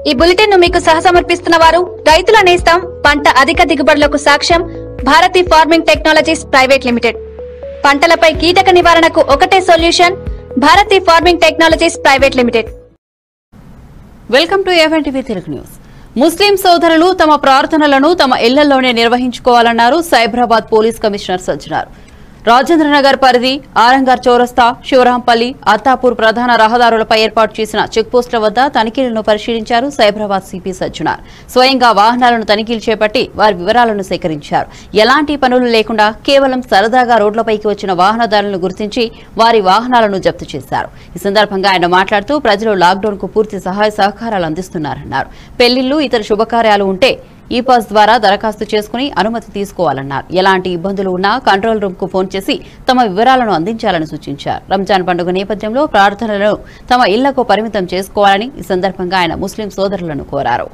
ఈ బులెటిన్ ను మీకు సహసమర్పిస్తున్న వారు రైతుల నేస్తం పంట అధిక దిగుబడులకు సాక్ష్యం Bharati farming technologies private limited పంటలపై కీటక నివారణకు ఒకటే solution Bharati farming technologies private limited welcome to A one TV Telugu news ముస్లిం సోదరులు తమ ప్రార్థనలను తమ ఇళ్లలోనే నిర్వహించుకోవాలన్నారు సైబరాబాద్ పోలీస్ కమిషనర్ సజ్జనార్ రాజేంద్రనగర్ పరిధి ఆరంగార్ చౌరస్తా శివరాంపల్లి అత్తాపూర్ ప్రధాన రహదారులపై ఏర్పాటు చేసిన చెక్పోస్టుల వద్ద తనిఖీలను పరిశీలించారు సైబరాబాద్ సిపి సజ్జనార్ స్వయంగా వాహనాలను తనిఖీలు చేపట్టి వారి వివరాలను సేకరించారు ఎలాంటి పనులు లేకుండా కేవలం సరదాగా రోడ్లపైకి వచ్చిన వాహనదారులను గుర్తించి వారి వాహనాలను జప్తు చేశారు ఈ సందర్భంగా ఆయన మాట్లాడుతూ ప్రజలు లాక్డౌన్ కు పూర్తి సహాయ సహకారాలు అందిస్తున్నారన్నారు పెళ్లిళ్లు ఇతర శుభకార్యాలు ఉంటే ఈ పాస్ ద్వారా దరఖాస్తు చేసుకుని అనుమతి తీసుకోవాలన్నారు ఎలాంటి ఇబ్బందులు ఉన్నా కంట్రోల్ రూమ్ కు ఫోన్ చేసి తమ వివరాలను అందించాలని సూచించారు రంజాన్ పండుగ నేపథ్యంలో ప్రార్థనలను తమ ఇళ్లకు పరిమితం చేసుకోవాలని ఈ సందర్భంగా ఆయన ముస్లిం సోదరులను కోరారు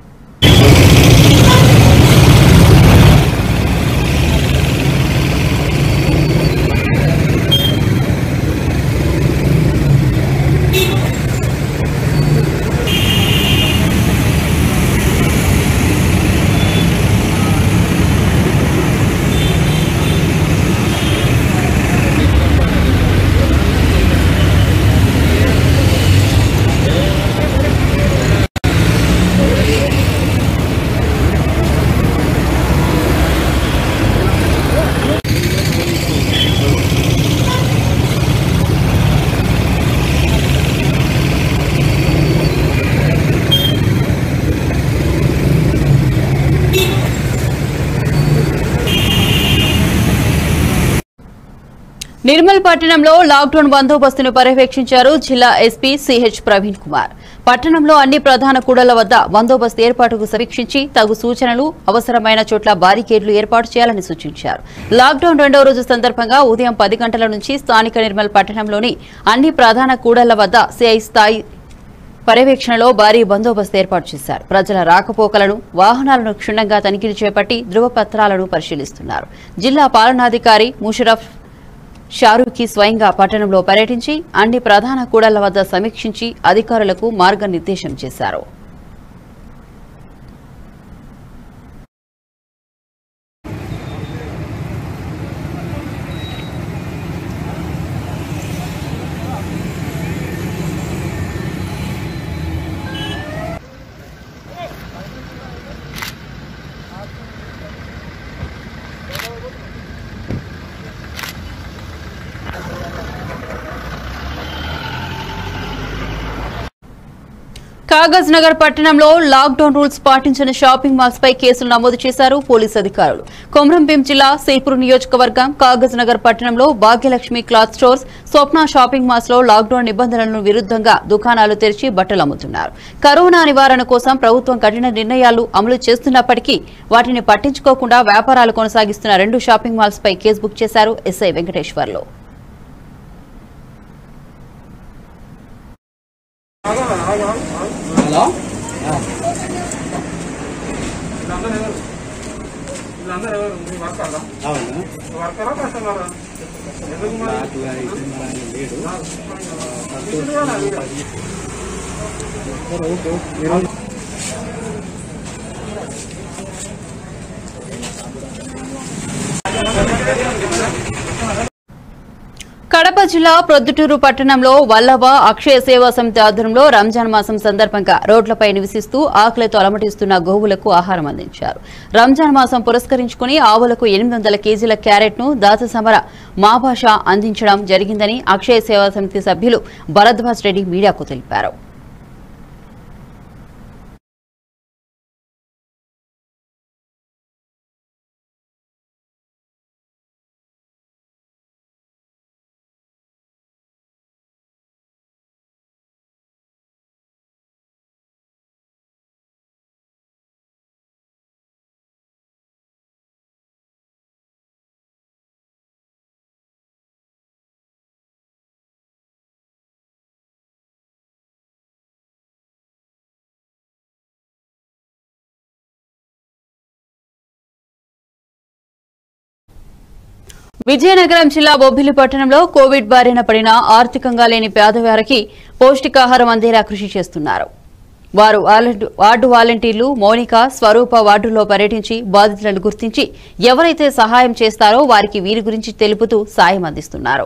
నిర్మల్ పట్టణంలో లాక్డౌన్ బందోబస్తును పర్యవేక్షించారు జిల్లా ఎస్పీ సిహెచ్ ప్రవీణ్ కుమార్ పట్టణంలో అన్ని ప్రధాన కూడళ్ల వద్ద బందోబస్తు ఏర్పాటుకు సమీక్షించి తగు సూచనలు అవసరమైన చోట్ల బారికేడ్లు ఏర్పాటు చేయాలని సూచించారు లాక్డౌన్ రెండో రోజు సందర్భంగా ఉదయం పది గంటల నుంచి స్థానిక నిర్మల్ పట్టణంలోని అన్ని ప్రధాన కూడళ్ల వద్ద సిఐ స్థాయి పర్యవేక్షణలో భారీ బందోబస్తు ఏర్పాటు చేశారు ప్రజల రాకపోకలను వాహనాలను క్షుణ్ణంగా తనిఖీలు చేపట్టి ధృవపత్రాలను పరిశీలిస్తున్నారు జిల్లా పాలనాధికారి ముషరఫ్ షారూఖీ స్వయంగా పట్టణంలో పర్యటించి అన్ని ప్రధాన కూడళ్ల వద్ద సమీక్షించి అధికారులకు మార్గనిర్దేశం చేశారు కాగజ్ నగర్ పట్టణంలో లాక్డౌన్ రూల్స్ పాటించిన షాపింగ్ మాల్స్ పై కేసులు నమోదు చేశారు పోలీసు అధికారులు కొమరంభీం జిల్లా సిర్పూర్ నియోజకవర్గం కాగజ్ నగర్ పట్టణంలో Bhagyalakshmi cloth stores Swapna shopping malls లో లాక్డౌన్ నిబంధనలను విరుద్ధంగా దుకాణాలు తెరిచి బట్టలు అమ్ముతున్నారు కరోనా నివారణ కోసం ప్రభుత్వం కఠిన నిర్ణయాలు అమలు చేస్తున్నప్పటికీ వాటిని పట్టించుకోకుండా వ్యాపారాలు కొనసాగిస్తున్న రెండు షాపింగ్ మాల్స్ పై కేసు బుక్ చేశారు ఎస్ఐ వెంకటేశ్వర్లు హలో అవును నాకు అయితే మన ఆయన లేడు సరే, ఓకే ఈరోజు కడప జిల్లా ప్రొద్దుటూరు పట్టణంలో వల్లభ అక్షయ సేవా సమితి ఆధ్వర్యంలో రంజాన్ మాసం సందర్భంగా రోడ్లపై నివసిస్తూ ఆకలితో అలమటిస్తున్న గోవులకు ఆహారం అందించారు రంజాన్ మాసం పురస్కరించుకుని ఆవులకు ఎనిమిది వందల కేజీల క్యారెట్ ను దాత సమర మాభాష అందించడం జరిగిందని అక్షయ సేవా సమితి సభ్యులు భరద్వాజ్ రెడ్డి మీడియాకు తెలిపారు విజయనగరం జిల్లా బొబ్బిలి పట్టణంలో కోవిడ్ బారిన పడిన ఆర్థికంగా లేని పేదవారికి పౌష్టికాహారం అందేలా కృషి చేస్తున్నారు వారు వాలంటీ- వార్డు వాలంటీర్లు మౌనిక స్వరూప వార్డులో పర్యటించి బాధితులను గుర్తించి ఎవరైతే సహాయం చేస్తారో వారికి వీరి గురించి తెలుపుతూ సాయం అందిస్తున్నారు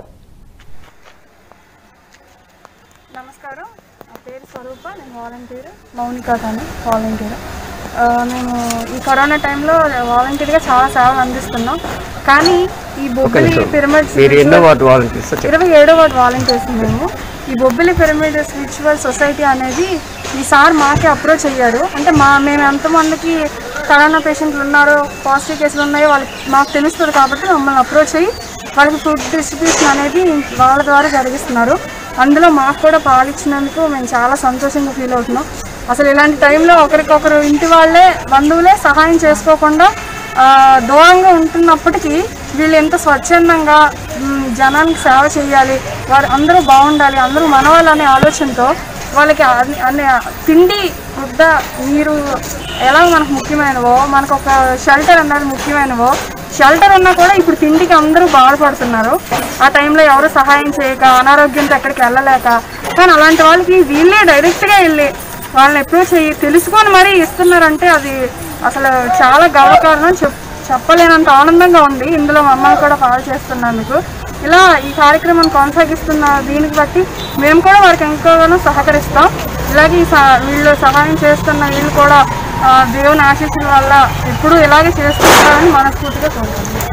నమస్కారం నా పేరు స్వరూప నేను వాలంటీర్ మౌనిక తాను వాలంటీర్ ఆ, మేము ఈ కరోనా టైంలో వాలంటీర్గా చాలా సేవలు అందిస్తున్నాం కానీ ఈ బొబ్బిలి పిరమిడ్ మీరు ఎన్నో వాటి వాలంటీర్స్ ఇరవై ఏడో వార్డు వాలంటీర్స్ మేము ఈ బొబ్బిలి పిరమిడ్ స్పిరిచువల్ సొసైటీ అనేది ఈ సార్ మాకే అప్రోచ్ అయ్యారు అంటే మా మేము ఎంతమందికి కరోనా పేషెంట్లు ఉన్నారో పాజిటివ్ కేసులు ఉన్నాయో వాళ్ళకి మాకు తెలుస్తుంది కాబట్టి మమ్మల్ని అప్రోచ్ అయ్యి వాళ్ళకి ఫుడ్ డిస్ట్రిబ్యూషన్ అనేది వాళ్ళ ద్వారా జరిగిస్తున్నారు అందులో మాకు కూడా పాలిచ్చినందుకు మేము చాలా సంతోషంగా ఫీల్ అవుతున్నాం అసలు ఇలాంటి టైంలో ఒకరికొకరు ఇంటి వాళ్ళే బంధువులే సహాయం చేసుకోకుండా ఆ, దూరంగా ఉంటున్నప్పటికీ వీళ్ళు ఎంత స్వచ్ఛందంగా మ్, జనానికి సేవ చేయాలి వారు అందరూ బాగుండాలి అందరూ మనవాళ్ళు అనే ఆలోచనతో వాళ్ళకి అన్ని అన్ని తిండి ముద్ద నీరు ఎలా మనకు ముఖ్యమైనవో మనకు ఒక షెల్టర్ అన్నది ముఖ్యమైనవో షెల్టర్ ఉన్నా కూడా ఇప్పుడు తిండికి అందరూ బాధపడుతున్నారు ఆ టైంలో ఎవరు సహాయం చేయక అనారోగ్యంతో ఎక్కడికి వెళ్ళలేక కానీ అలాంటి వాళ్ళకి వీళ్ళే డైరెక్ట్గా వెళ్ళి వాళ్ళని అప్రోచ్ అయ్యి తెలుసుకొని మరీ ఇస్తున్నారంటే అది అసలు చాలా గర్వకారణం చెప్ చెప్పలేనంత ఆనందంగా ఉంది ఇందులో మమ్మల్ని కూడా పాలు చేస్తున్నందుకు ఇలా ఈ కార్యక్రమాన్ని కొనసాగిస్తున్న దీనికి బట్టి మేము కూడా వారికి ఎంతగానో సహకరిస్తాం ఇలాగే ఈ సహ- వీళ్ళు సహాయం చేస్తున్న వీళ్ళు కూడా ఆ, దేవుని ఆశీస్సుల వల్ల ఎప్పుడూ ఇలాగే చేస్తుంటారని మనస్ఫూర్తిగా కోరుకుంటున్నాం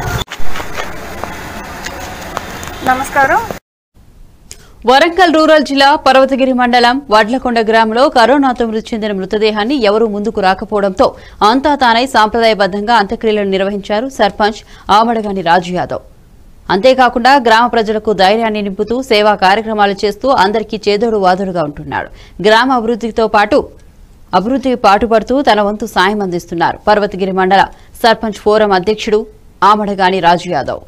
నమస్కారం వరంగల్ రూరల్ జిల్లా పర్వతగిరి మండలం వడ్లకొండ గ్రామంలో కరోనాతో మృతి చెందిన మృతదేహాన్ని ఎవరూ ముందుకు రాకపోవడంతో అంతా తానై సాంప్రదాయబద్దంగా అంత్యక్రియలను నిర్వహించారు సర్పంచ్ ఆమడగాని రాజు యాదవ్ అంతేకాకుండా గ్రామ ప్రజలకు ధైర్యాన్ని నింపుతూ సేవా కార్యక్రమాలు చేస్తూ అందరికీ చేదోడు వాదోడుగా ఉంటున్నాడు గ్రామ అభివృద్ధితో పాటు అభివృద్ధికి పాటుపడుతూ తన వంతు సాయం అందిస్తున్నారు పర్వతగిరి మండల సర్పంచ్ ఫోరం అధ్యక్షుడు ఆమడగాని రాజు యాదవ్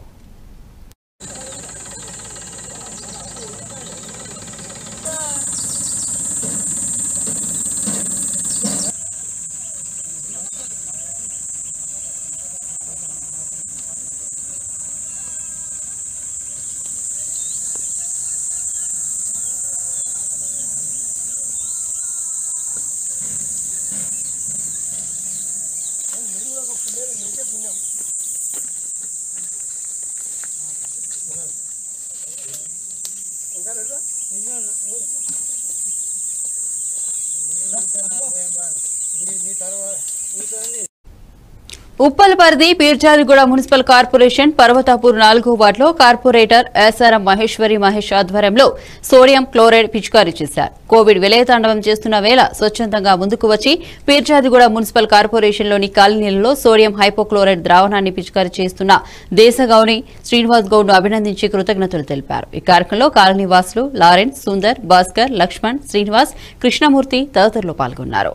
ఉప్పల్ పరిధి పీర్జాదిగూడ మున్సిపల్ కార్పొరేషన్ పర్వతాపూర్ నాలుగో వార్డులో కార్పొరేటర్ ఎస్ఆర్ఎం మహేశ్వరి మహేష్ ఆధ్వర్యంలో సోడియం క్లోరైడ్ పిచికారీ చేశారు కోవిడ్ విలయతాండవం చేస్తున్న వేళ స్వచ్ఛందంగా ముందుకు వచ్చి పీర్జాదిగూడ మున్సిపల్ కార్పొరేషన్లోని కాలనీలలో సోడియం హైపోక్లోరైడ్ ద్రావణాన్ని పిచికారీ చేస్తున్న దేశగౌని శ్రీనివాస్ గౌడ్ను అభినందించి కృతజ్ఞతలు తెలిపారు ఈ కార్యక్రమంలో కాలనీ వాసులు లారెన్స్ సుందర్ భాస్కర్ లక్ష్మణ్ శ్రీనివాస్ కృష్ణమూర్తి తదితరులు పాల్గొన్నారు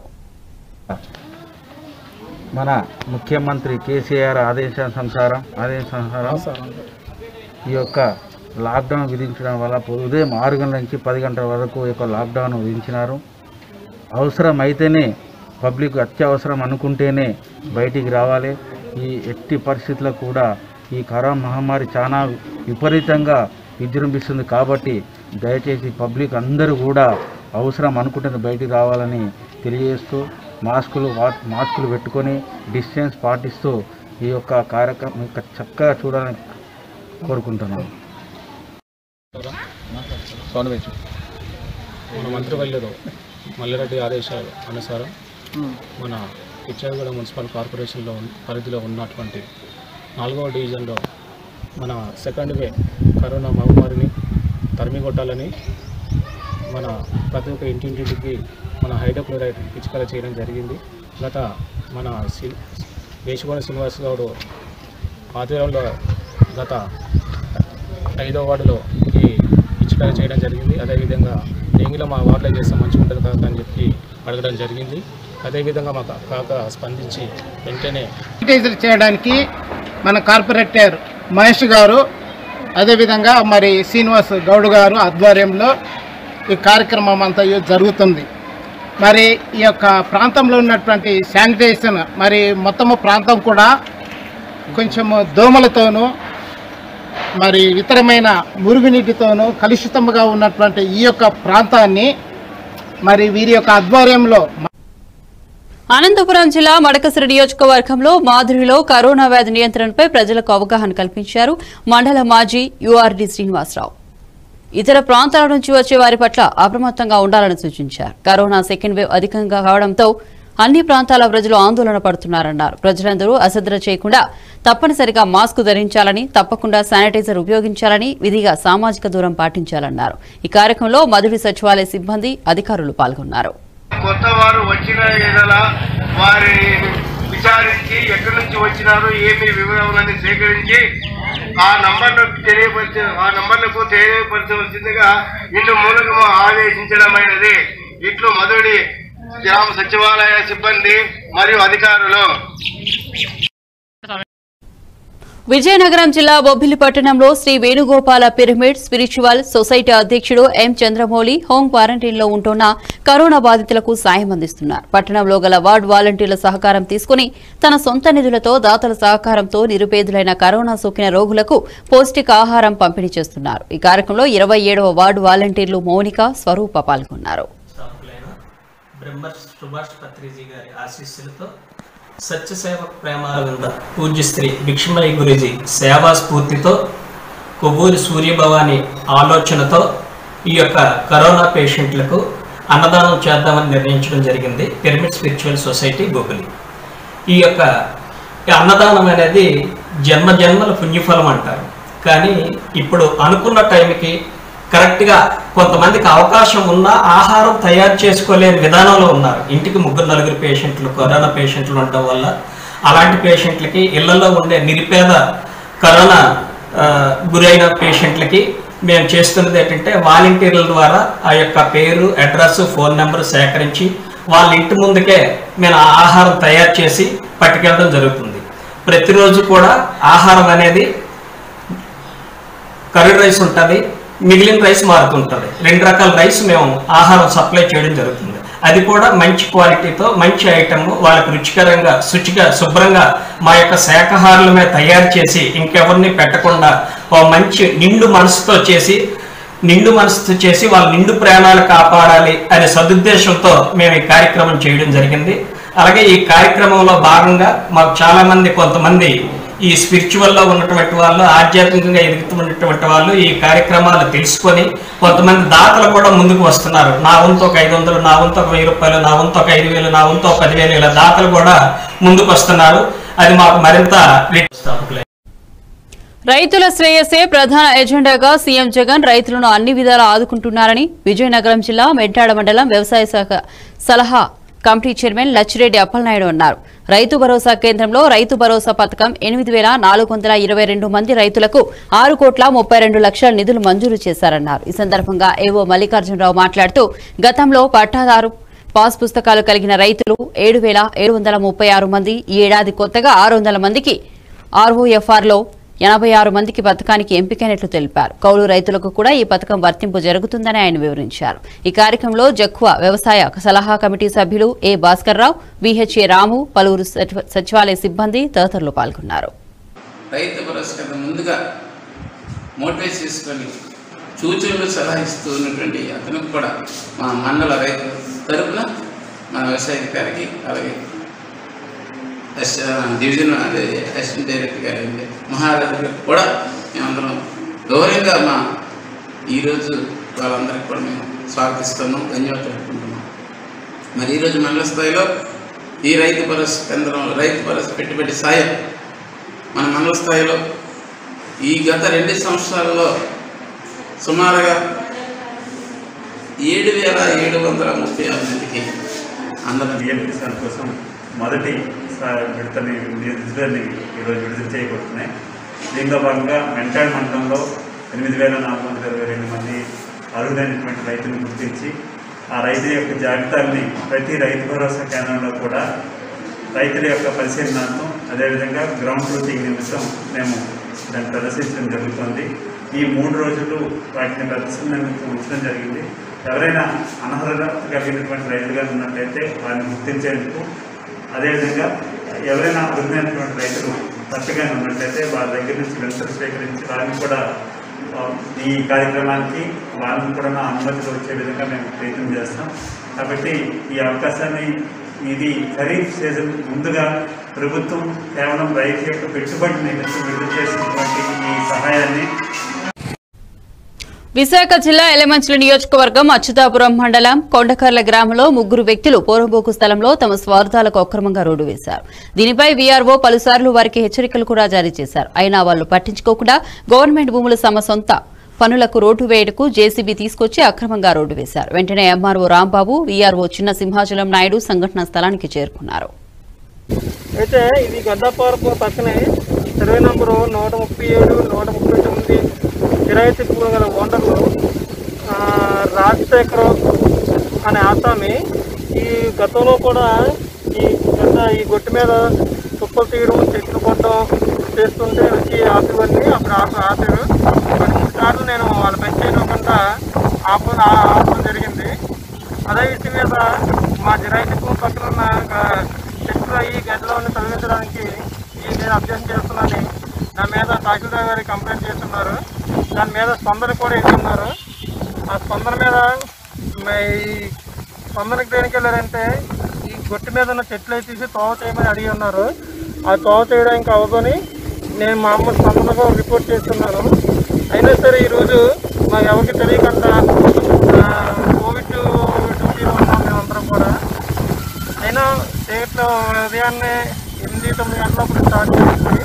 మన ముఖ్యమంత్రి కేసీఆర్ ఆదేశానుసారం ఆదేశానుసారం ఈ యొక్క లాక్డౌన్ విధించడం వల్ల ఉదయం ఆరు గంటల నుంచి పది గంటల వరకు ఈ యొక్క లాక్డౌన్ విధించినారు అవసరం అయితేనే పబ్లిక్ అత్యవసరం అనుకుంటేనే బయటికి రావాలి ఈ ఎట్టి పరిస్థితుల్లో కూడా ఈ కరోనా మహమ్మారి చాలా విపరీతంగా విజృంభిస్తుంది కాబట్టి దయచేసి పబ్లిక్ అందరూ కూడా అవసరం అనుకుంటేనే బయటికి రావాలని తెలియజేస్తూ మాస్కులు వా- మాస్కులు పెట్టుకొని డిస్టెన్స్ పాటిస్తూ ఈ యొక్క కార్యక్రమం ఇంకా చక్కగా చూడాలని కోరుకుంటున్నాను సోనవేచు మన మంత్రివర్యులు మల్లిరెడ్డి ఆదేశాల అనుసారం మన పిచ్చాగూడ మున్సిపల్ కార్పొరేషన్లో ఉన్న- పరిధిలో ఉన్నటువంటి నాలుగవ డివిజన్లో మన సెకండ్ వే కరోనా మహమ్మారిని తరిమి కొట్టాలని మన ప్రతి ఒక్క ఇంటింటికి మన హైడ్రోక్లోరైడ్ పిచికారీ చేయడం జరిగింది గత మన సి వేషగోడ శ్రీనివాస్ గౌడ్ ఆధ్వర్యంలో గత ఐదో వార్డులో ఈ పిచికారీ చేయడం జరిగింది అదేవిధంగా డెంగ్యూలో మా వార్డులో చేస్తే మంచిగా ఉంటుంది కాక అని చెప్పి అడగడం జరిగింది అదేవిధంగా మా కా- కాక స్పందించి వెంటనే శానిటైజర్ చేయడానికి మన కార్పొరేటర్ మహేష్ గారు అదేవిధంగా మరి శ్రీనివాస్ గౌడ్ గారు ఆధ్వర్యంలో ఈ కార్యక్రమం అంతా ఇ- జరుగుతుంది మరి ఈ యొక్క ప్రాంతంలో ఉన్నటువంటి శానిటైజేషన్ మరి మొత్తము ప్రాంతం కూడా కొంచెము దోమలతోనూ మరి ఇతరమైన మురుగునీటితోనూ కలుషితంగా ఉన్నటువంటి ఈ యొక్క ప్రాంతాన్ని మరి వీరి యొక్క ఆధ్వర్యంలో అనంతపురం జిల్లా మడకసిరి నియోజకవర్గంలో మాధురిలో కరోనా వ్యాధి నియంత్రణపై ప్రజలకు అవగాహన కల్పించారు మండల మాజీ యుఆర్డి శ్రీనివాసరావు ఇతర ప్రాంతాల నుంచి వచ్చే వారి పట్ల అప్రమత్తంగా ఉండాలని సూచించారు కరోనా సెకండ్ వేవ్ అధికంగా కావడంతో అన్ని ప్రాంతాల ప్రజలు ఆందోళన పడుతున్నారన్నారు ప్రజలందరూ అశ్రద్ధ చేయకుండా తప్పనిసరిగా మాస్క్ ధరించాలని తప్పకుండా శానిటైజర్ ఉపయోగించాలని విధిగా సామాజిక దూరం పాటించాలన్నారు ఈ కార్యక్రమంలో మధురి సచివాలయ సిబ్బంది అధికారులు పాల్గొన్నారు కొత్త వారు వచ్చిన ఎడల వారిని విచారించి ఎక్కడి నుంచి వచ్చినారు ఏమి వివరాలని సేకరించి ఆ నంబర్లకు తెలియపరిచే ఆ నంబర్లకు తెలియపరచవలసిందిగా ఇందు మూలకము ఆదేశించడమైనది ఇట్లు మధుడి గ్రామ సచివాలయ సిబ్బంది మరియు అధికారులు విజయనగరం జిల్లా బొబ్బిలి పట్టణంలో Shri Venugopala pyramid spiritual society అధ్యక్షుడు ఎం చంద్రమౌళి హోం క్వారంటైన్ లో ఉంటున్న కరోనా బాధితులకు సాయం అందిస్తున్నారు పట్టణంలో గల వార్డు వాలంటీర్ల సహకారం తీసుకుని తన సొంత నిధులతో దాతల సహకారంతో నిరుపేదలైన కరోనా సోకిన రోగులకు పౌష్టికాహారం పంపిణీ చేస్తున్నారు ఈ కార్యక్రమంలో ఇరవై ఏడవ వార్డు వాలంటీర్లు మౌనిక స్వరూప పాల్గొన్నారు స్థాపకులైన బ్రహ్మర్ సుభాష్ పత్రిజీ గారి ఆశీస్సులతో సత్యసేవ ప్రేమారవింద పూజ్య శ్రీ భిక్షమయ్య గురుజీ సేవా స్ఫూర్తితో కొవ్వూరి సూర్యభవాని ఆలోచనతో ఈ యొక్క కరోనా పేషెంట్లకు అన్నదానం చేద్దామని నిర్ణయించడం జరిగింది పిరమిడ్ స్పిరిచువల్ సొసైటీ గోకులి ఈ యొక్క ఈ అన్నదానం అనేది జన్మ జన్మల పుణ్యఫలం అంటారు కానీ ఇప్పుడు అనుకున్న టైంకి కరెక్ట్గా కొంతమందికి అవకాశం ఉన్నా ఆహారం తయారు చేసుకోలేని విధానంలో ఉన్నారు ఇంటికి ముగ్గురు నలుగురు పేషెంట్లు కరోనా పేషెంట్లు ఉండటం వల్ల అలాంటి పేషెంట్లకి ఇళ్లలో ఉండే నిరుపేద కరోనా ఆ, గురైన పేషెంట్లకి మేము చేస్తున్నది ఏంటంటే వాలంటీర్ల ద్వారా ఆ యొక్క పేరు అడ్రస్ ఫోన్ నెంబర్ సేకరించి వాళ్ళ ఇంటి ముందుకే మేము ఆ ఆహారం తయారు చేసి పట్టుకెళ్ళడం జరుగుతుంది ప్రతిరోజు కూడా ఆహారం అనేది కర్రీ రైస్ ఉంటుంది మిగిలిన రైస్ మారుతుంటుంది రెండు రకాల రైస్ మేము ఆహారం సప్లై చేయడం జరుగుతుంది అది కూడా మంచి క్వాలిటీతో మంచి ఐటమ్ వాళ్ళకి రుచికరంగా శుచిగా శుభ్రంగా మా యొక్క శాఖాహారులమే తయారు చేసి ఇంకెవరిని పెట్టకుండా ఓ మంచి నిండు మనసుతో చేసి నిండు మనసుతో చేసి వాళ్ళ నిండు ప్రాణాలు కాపాడాలి అనే సదుద్దేశంతో మేము ఈ కార్యక్రమం చేయడం జరిగింది అలాగే ఈ కార్యక్రమంలో భాగంగా మాకు చాలా మంది కొంతమంది ఈ స్పిరిచువల్లో ఉన్నటువంటి వాళ్ళు ఆధ్యాత్మికంగా ఎదుగుతున్నటువంటి వాళ్ళు ఈ కార్యక్రమాలు తెలుసుకొని కొంతమంది దాతలు కూడా ముందుకు వస్తున్నారు నా వంతు ఒక ఐదు వందలు నా వంతు ఒక వెయ్యి రూపాయలు నా వంతు ఒక ఐదు వేలు నా వంతు ఒక పదివేలు ఇలా దాతలు కూడా ముందుకు వస్తున్నారు అది మాకు మరింత స్థాపకులై రైతుల శ్రేయస్సే ప్రధాన ఎజెండాగా సీఎం జగన్ రైతులను అన్ని విధాలా ఆదుకుంటున్నారని విజయనగరం జిల్లా మెట్టాడ మండలం వ్యవసాయ శాఖ సలహా కమిటీ చైర్మన్ లచ్చిరెడ్డి అప్పలనాయుడు అన్నారు రైతు భరోసా కేంద్రంలో రైతు భరోసా పథకం ఎనిమిది వేల నాలుగు వందల ఇరవై రెండు మంది రైతులకు ఆరు కోట్ల ముప్పై రెండు లక్షల నిధులు మంజూరు చేశారన్నారు ఈ సందర్భంగా ఏవో మల్లికార్జునరావు మాట్లాడుతూ గతంలో పట్టాదారు పాస్ పుస్తకాలు కలిగిన రైతులు ఏడు వేల ఏడు వందల ముప్పై ఆరు మంది ఈ ఏడాది కొత్తగా ఆరు వందల మందికి ఆర్ఓఎఫ్ఆర్లో ఎనభై ఆరు మందికి పథకానికి ఎంపికైనట్లు తెలిపారు కౌలు రైతులకు కూడా ఈ పథకం వర్తింపు జరుగుతుందని ఆయన వివరించారు ఈ కార్యక్రమంలో జఖ్వా వ్యవసాయ సలహా కమిటీ సభ్యులు ఏ భాస్కర్రావు విహెచ్ఏ రాము పలువురు సచివ- సచివాలయ సిబ్బంది తదితరులు పాల్గొన్నారు రైతు భరోసా కింద ముందుగా మోటివేట్ చేసుకొని సూచనలు సలహా ఇస్తూ ఉన్నటువంటి అతనికి కూడా మా మండల రైతు తరపున మన వ్యవసాయ అధికారికి అలాగే అస్- డివిజన్ అదే అసిస్టెంట్ డైరెక్టర్ గారి మహారాజు గారికి కూడా మేమందరం గౌరవంగా మా ఈరోజు వాళ్ళందరికీ కూడా మేము స్వాగతిస్తున్నాం ధన్యవాదాలు తెలుపుకుంటున్నాం మరి ఈరోజు మండల స్థాయిలో ఈ రైతు భరోసా కేంద్రంలో రైతు భరోసా పెట్టుబడి సాయం మన మండల స్థాయిలో ఈ గత రెండు సంవత్సరాల్లో సుమారుగా ఏడు వేల ఏడు వందల ముప్పై ఆరు మందికి అందరం బియ్యం కిసాన్ కోసం మొదటి సా- విడతని నిధులని ఈరోజు విడుదల చేయబడుతున్నాయి దీనిలో భాగంగా మెంటాడ్ మండలంలో ఎనిమిది వేల నాలుగు వందల ఇరవై రెండు మంది అర్హులైనటువంటి రైతులను గుర్తించి ఆ రైతుల యొక్క జాబితాల్ని ప్రతి రైతు భరోసా కేంద్రంలో కూడా రైతుల యొక్క పరిశీలనను అదేవిధంగా గ్రౌండ్ రూటింగ్ నిమిత్తం మేము దాన్ని ప్రదర్శించడం జరుగుతుంది ఈ మూడు రోజులు వాటిని ప్రదర్శన నిమిత్తం ఉంచడం జరిగింది ఎవరైనా అనర్హత కలిగినటువంటి రైతులుగా ఉన్నట్లయితే వారిని గుర్తించేందుకు అదేవిధంగా ఎవరైనా అర్హులైనటువంటి రైతులు తప్పగా ఉన్నట్లయితే వారి దగ్గర నుంచి వినతులు స్వీకరించి వారిని కూడా ఆ, ఈ కార్యక్రమానికి వాళ్ళని కూడా నా అనుమతితో వచ్చే విధంగా మేము ప్రయత్నం చేస్తాం కాబట్టి ఈ అవకాశాన్ని ఇది ఖరీఫ్ సీజన్ ముందుగా ప్రభుత్వం కేవలం రైతు యొక్క పెట్టుబడి నిమిత్తం విడుదల చేసినటువంటి ఈ సహాయాన్ని విశాఖ జిల్లా ఎలమంచిలి నియోజకవర్గం అచ్యుతాపురం మండలం కొండకర్ల గ్రామంలో ముగ్గురు వ్యక్తులు పోరంబోకు స్థలంలో తమ స్వార్థాలకు అక్రమంగా రోడ్డు వేశారు దీనిపై వీఆర్ఓ పలుసార్లు వారికి హెచ్చరికలు కూడా జారీ చేశారు అయినా వాళ్లు పట్టించుకోకుండా గవర్నమెంట్ భూములు తమ సొంత పనులకు రోడ్డు వేయటకు జేసీబీ తీసుకొచ్చి అక్రమంగా రోడ్డు వేశారు వెంటనే ఎంఆర్ఓ రాంబాబు వీఆర్ఓ చిన్న సింహాచలం నాయుడు సంఘటనా స్థలానికి చేరుకున్నారు అయితే ఇది గడ్డపారపు పక్కనే సర్వే నంబరు నూట ముప్పై ఏడు నూట ముప్పై తొమ్మిది కిరాయితీ భూమి గల ఓనర్లు ఆ, రాజశేఖర్ అనే ఆసామి ఈ గతంలో కూడా ఈ గడ్డ ఈ గొట్టు మీద తుప్పలు తీయడం చెట్లు కొట్టడం చేస్తుంటే వచ్చి ఆపేవన్నీ అప్పుడు ఆప ఆపారు రెండు మూడు సార్లు నేను వాళ్ళు పెంచేయకుండా ఆప ఆపడం జరిగింది అదే విషయం మీద మా జిరాయితీ భూమి పక్కన ఉన్న ఆ, చెట్లు అయ్యి గదిలోని తొలగించడానికి ఈ నేను అభ్యర్థన చేస్తున్నానని నా మీద తహసీల్దార్ గారికి కంప్లైంట్ చేస్తున్నారు దాని మీద స్పందన కూడా ఇస్తున్నారు ఆ స్పందన మీద మ- ఈ స్పందనకి దేనికి వెళ్ళారంటే ఈ గొట్టు మీద ఉన్న చెట్లు అయితే తీసి తోవ చేయమని అడిగి ఉన్నారు ఆ తోవ చేయడానికి అవదని నేను మా అమ్మ స్పందనగా రిపోర్ట్ చేస్తున్నాను అయినా సరే ఈరోజు మాకు ఎవరికి తెలియకుండా ఆ, కోవిడ్ డ్యూటీలో ఉన్నాం మేమందరం కూడా అయినా స్టేట్లో ఉదయాన్నే ఎనిమిది తొమ్మిది గంటలప్పుడు స్టార్ట్ చేసి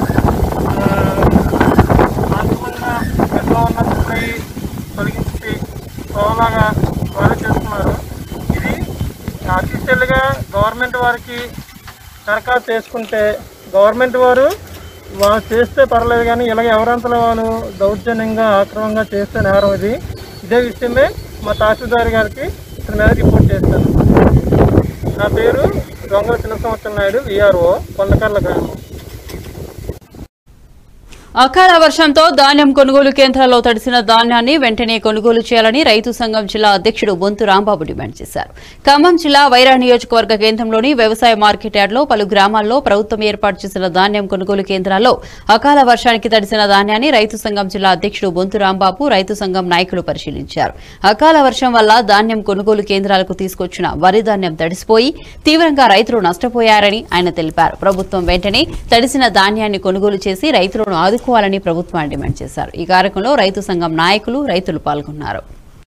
మాధ్యమంగా ఎట్లా ఉన్న ముప్పై తొలగించి తోలాగా వారు చేస్తున్నారు ఇది అఫీషియల్గా గవర్నమెంట్ వారికి దరఖాస్తు చేసుకుంటే గవర్నమెంట్ వారు వాళ్ళు చేస్తే పర్లేదు కానీ ఇలాగ ఎవరంతలో వాళ్ళు దౌర్జన్యంగా ఆక్రమంగా చేస్తే నేరం ఇది ఇదే విషయమే మా తహసీల్దార్ గారికి ఇతని మీద రిపోర్ట్ చేస్తాను నా పేరు దొంగల చిన్న సంవత్సరం నాయుడు విఆర్ఓ కొండకర్ల గ్రామం అకాల వర్షంతో ధాన్యం కొనుగోలు కేంద్రాల్లో తడిసిన ధాన్యాన్ని వెంటనే కొనుగోలు చేయాలని రైతు సంఘం జిల్లా అధ్యక్షుడు బొంతు రాంబాబు డిమాండ్ చేశారు ఖమ్మం జిల్లా వైరా నియోజకవర్గ కేంద్రంలోని వ్యవసాయ మార్కెట్ యార్డ్లో పలు గ్రామాల్లో ప్రభుత్వం ఏర్పాటు చేసిన ధాన్యం కొనుగోలు కేంద్రాల్లో అకాల వర్షానికి తడిసిన ధాన్యాన్ని రైతు సంఘం జిల్లా అధ్యక్షుడు బొంతు రాంబాబు రైతు సంఘం నాయకులు పరిశీలించారు అకాల వర్షం వల్ల ధాన్యం కొనుగోలు కేంద్రాలకు తీసుకొచ్చిన వరి ధాన్యం తడిసిపోయి తీవ్రంగా రైతులు నష్టపోయారని ఆయన తెలిపారు ప్రభుత్వం వెంటనే తడిసిన ధాన్యాన్ని కొనుగోలు చేసి రైతులను ఆదుకోవాలని ప్రభుత్వాన్ని డిమాండ్ చేశారు ఈ కార్యక్రమంలో రైతు సంఘం నాయకులు రైతులు పాల్గొన్నారు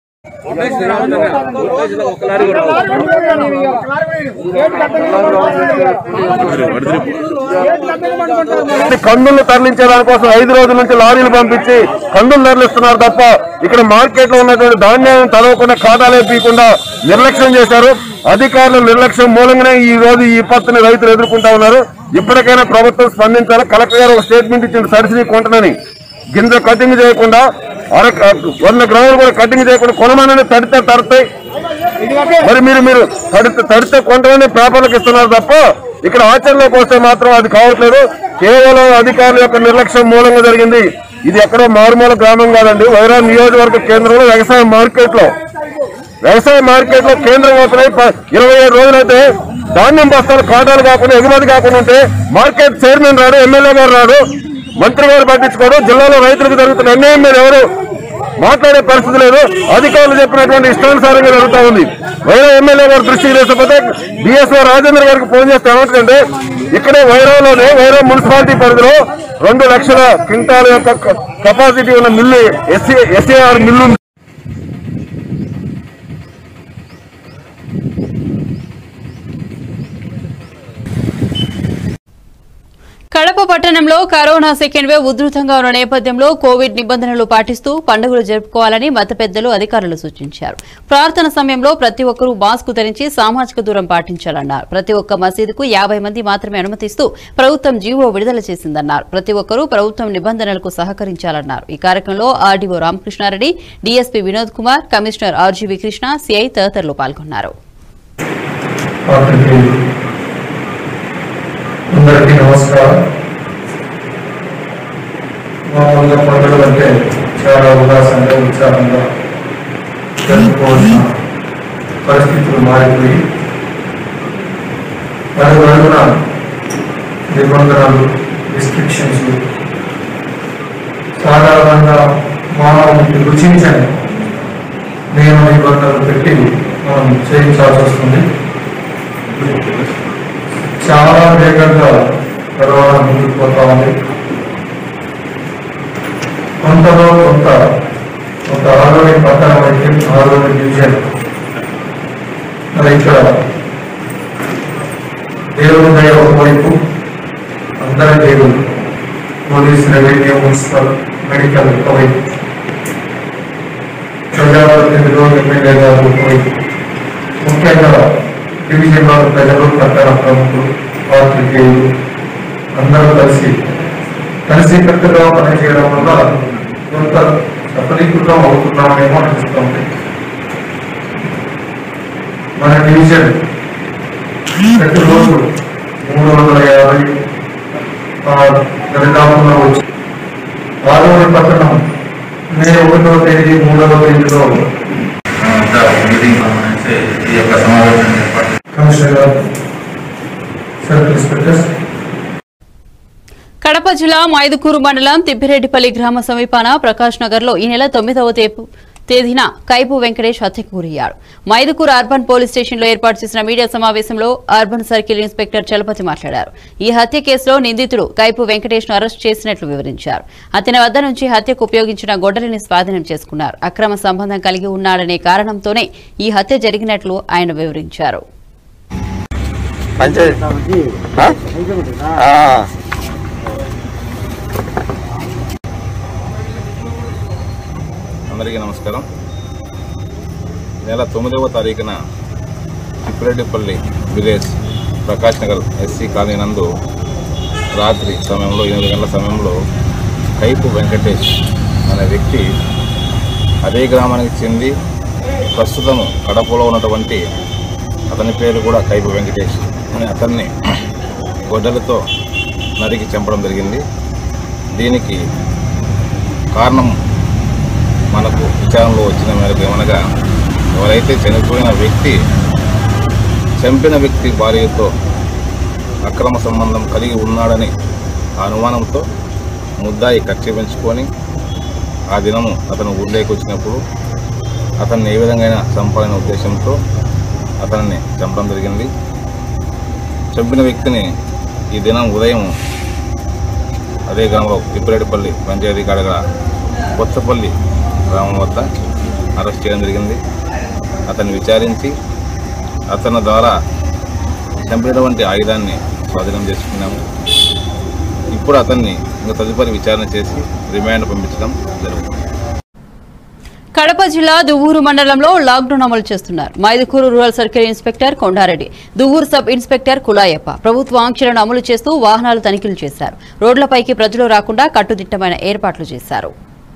కందులు తరలించే దానికోసం ఐదు రోజుల నుంచి లారీలు పంపించి కందులు తరలిస్తున్నారు తప్ప ఇక్కడ మార్కెట్ లో ఉన్నటువంటి ధాన్యాన్ని తడవకుండా ఖాతాలు వేయకుండా నిర్లక్ష్యం చేశారు అధికారుల నిర్లక్ష్యం మూలంగానే ఈ రోజు ఈ విపత్తుని రైతులు ఎదుర్కొంటా ఉన్నారు ఇప్పటికైనా ప్రభుత్వం స్పందించాలి కలెక్టర్ గారు ఒక స్టేట్మెంట్ ఇచ్చింది సబ్సిడీ కొంటనని గింజ కటింగ్ చేయకుండా అర వంద గ్రాములు కూడా కటింగ్ చేయకుండా కొనమని తడితే తడతాయి మరి మీరు మీరు తడితే తడితే కొంతమంది పేపర్లకు ఇస్తున్నారు తప్ప ఇక్కడ ఆచరణలోకి వస్తే మాత్రం అది కావట్లేదు కేవలం అధికారుల యొక్క నిర్లక్ష్యం మూలంగా జరిగింది ఇది ఎక్కడో మారుమూల గ్రామం కాదండి వైరా నియోజకవర్గ కేంద్రంలో వ్యవసాయ మార్కెట్ లో వ్యవసాయ మార్కెట్ లో కేంద్రం వస్తున్నాయి ప- ఇరవై ఏడు రోజులైతే ధాన్యం బస్తాలు కాటాలు కాకుండా ఎగుమతి కాకుండా ఉంటే మార్కెట్ చైర్మన్ రాడు ఎమ్మెల్యే గారు రాడు మంత్రి గారు పట్టించుకోడు జిల్లాలో రైతులకు జరుగుతున్న అన్యాయం మీద ఎవరు మాట్లాడే పరిస్థితి లేదు అధికారులు చెప్పినటువంటి ఇష్టానుసారంగా జరుగుతా ఉంది వైరా ఎమ్మెల్యే గారు దృష్టికి లేకపోతే డిఎస్ఓ రాజేంద్ర గారికి ఫోన్ చేస్తే ఏమంటుందంటే ఇక్కడే వైరాలోనే వైరా మున్సిపాలిటీ పరిధిలో రెండు లక్షల క్వింటాల యొక్క కెపాసిటీ ఉన్న మిల్లు ఎస్ఏ ఎస్ఏఆర్ మిల్లు ఉంది. కడప పట్టణంలో కరోనా సెకండ్ వేవ్ ఉధృతంగా ఉన్న నేపథ్యంలో కోవిడ్ నిబంధనలు పాటిస్తూ పండుగలు జరుపుకోవాలని మత పెద్దలు అధికారులు సూచించారు ప్రార్థన సమయంలో ప్రతి ఒక్కరూ మాస్క్ ధరించి సామాజిక దూరం పాటించాలన్నారు ప్రతి ఒక్క మసీదుకు యాభై మంది మాత్రమే అనుమతిస్తూ ప్రభుత్వం జీవో విడుదల చేసిందన్నారు ప్రతి ఒక్కరూ ప్రభుత్వం నిబంధనలకు సహకరించాలన్నారు ఈ కార్యక్రమంలో RDO Ramakrishna Reddy DSP Vinod Kumar commissioner RGV Krishna CI తదితరులు పాల్గొన్నారు అందరికీ నమస్కారం మామూలుగా పండుగలు అంటే చాలా ఉల్లాసంగా ఉత్సాహంగా జరుపుకోవాల్సిన పరిస్థితులు మారిపోయి అడుగు అడుగున నిబంధనలు రిస్ట్రిక్షన్స్ సాధారణంగా మనం రుచించండి నేను నిబంధనలు పెట్టి మనం చేయించాల్సి వస్తుంది చాలా వేగంగా కరోనా ముందుకు పోతా ఉంది కొంతలో కొంత ఒక ఆరోగ్య పట్టణం అయితే ఆరోగ్య డివిజన్ మరి ఇక్కడ దేవుడు దయ ఒకవైపు అందరి దేవుడు పోలీస్ రెవెన్యూ మున్సిపల్ మెడికల్ ఒకవైపు ప్రజాప్రతినిధులు ఎమ్మెల్యే గారు ఒకవైపు ముఖ్యంగా డివిజన్లో ప్రజలు పట్టణ ప్రముఖులు పాత్రికేయులు అందరూ కలిసి కలిసి కట్టుగా పనిచేయడం వల్ల కొంత సఫలీకృతం అవుతున్నామేమో అనిపిస్తుంది మన డివిజన్ ప్రతిరోజు మూడు వందల యాభై ఆ, దరిదాపుల్లో వచ్చి ఆరోగ్య పట్టణం మే ఒకటో తేదీ మూడవ తేదీలో ఈ యొక్క సమావేశం ఏర్పాటు కమిషనర్ గారు సర్కిల్ ఇన్స్పెక్టర్స్ కడప జిల్లా మైదుకూరు మండలం తిప్పిరెడ్డిపల్లి గ్రామ సమీపాన ప్రకాష్ నగర్ లో ఈ నెల తొమ్మిదవ తేపు తేదీన కైపు వెంకటేష్ హత్యకు గురయ్యాడు మైదుకూరు అర్బన్ పోలీస్ స్టేషన్లో ఏర్పాటు చేసిన మీడియా సమావేశంలో అర్బన్ సర్కిల్ ఇన్స్పెక్టర్ చలపతి మాట్లాడారు ఈ హత్య కేసులో నిందితుడు కైపు వెంకటేష్ ను అరెస్ట్ చేసినట్లు వివరించారు అతని వద్ద నుంచి హత్యకు ఉపయోగించిన గొడ్డలిని స్వాధీనం చేసుకున్నారు అక్రమ సంబంధం కలిగి ఉన్నాడనే కారణంతోనే ఈ హత్య జరిగినట్లు ఆయన వివరించారు అందరికీ నమస్కారం నెల తొమ్మిదవ తారీఖున Chippireddipalli village Prakash Nagar SC colony నందు రాత్రి సమయంలో ఎనిమిది గంటల సమయంలో కైపు వెంకటేష్ అనే వ్యక్తి అదే గ్రామానికి చెంది ప్రస్తుతం కడపలో ఉన్నటువంటి అతని పేరు కూడా కైపు వెంకటేష్ అని అతన్ని గొడ్డలతో నరికి చంపడం జరిగింది దీనికి కారణం మనకు విచారణలో వచ్చిన మేరకు ఏమనగా ఎవరైతే చనిపోయిన వ్యక్తి చంపిన వ్యక్తి భార్యతో అక్రమ సంబంధం కలిగి ఉన్నాడని ఆ అనుమానంతో ముద్దాయి కక్ష పెంచుకొని ఆ దినము అతను ఊర్లోకి వచ్చినప్పుడు అతన్ని ఏ విధంగా చంపాలనే ఉద్దేశంతో అతన్ని చంపడం జరిగింది చంపిన వ్యక్తిని ఈ దినం ఉదయం అదే గ్రామంలో తిప్పిరెడ్డిపల్లి పంచాయతీ కాడగా కొత్తపల్లి గ్రామం వద్ద అరెస్ట్ చేయడం జరిగింది అతన్ని విచారించి అతని ద్వారా చంపినటువంటి ఆయుధాన్ని స్వాధీనం చేసుకున్నాము ఇప్పుడు అతన్ని ఇంకా తదుపరి విచారణ చేసి రిమాండ్ పంపించడం జరుగుతుంది కడప జిల్లా దువ్వూరు మండలంలో లాక్డౌన్ అమలు చేస్తున్నారు Mydukur rural circle inspector Kondareddy Duvvuru sub inspector కులాయప్ప ప్రభుత్వ ఆంక్షలను అమలు చేస్తూ వాహనాలు తనిఖీలు చేశారు రోడ్లపైకి ప్రజలు రాకుండా కట్టుదిట్టమైన ఏర్పాట్లు చేశారు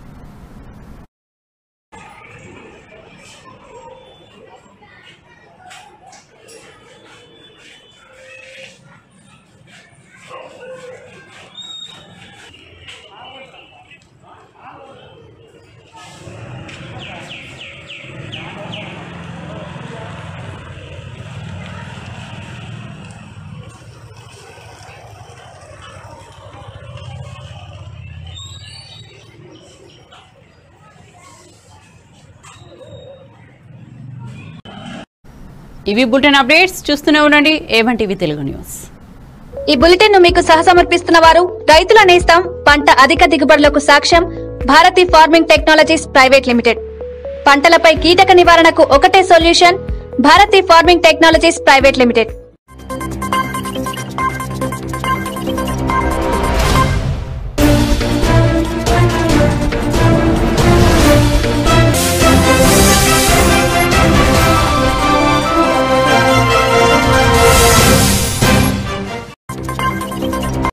ఇవి బులెటిన్ అప్డేట్స్ చూస్తూనే ఉండండి ఏవన్ టీవీ తెలుగు న్యూస్ ఈ బులెటిన్ ను మీకు సహసమర్పిస్తున్న వారు రైతుల నేస్తం పంట అధిక దిగుబడులకు సాక్ష్యం Bharati farming technologies private limited పంటలపై కీటక నివారణకు ఒకటే solution Bharati farming technologies private limited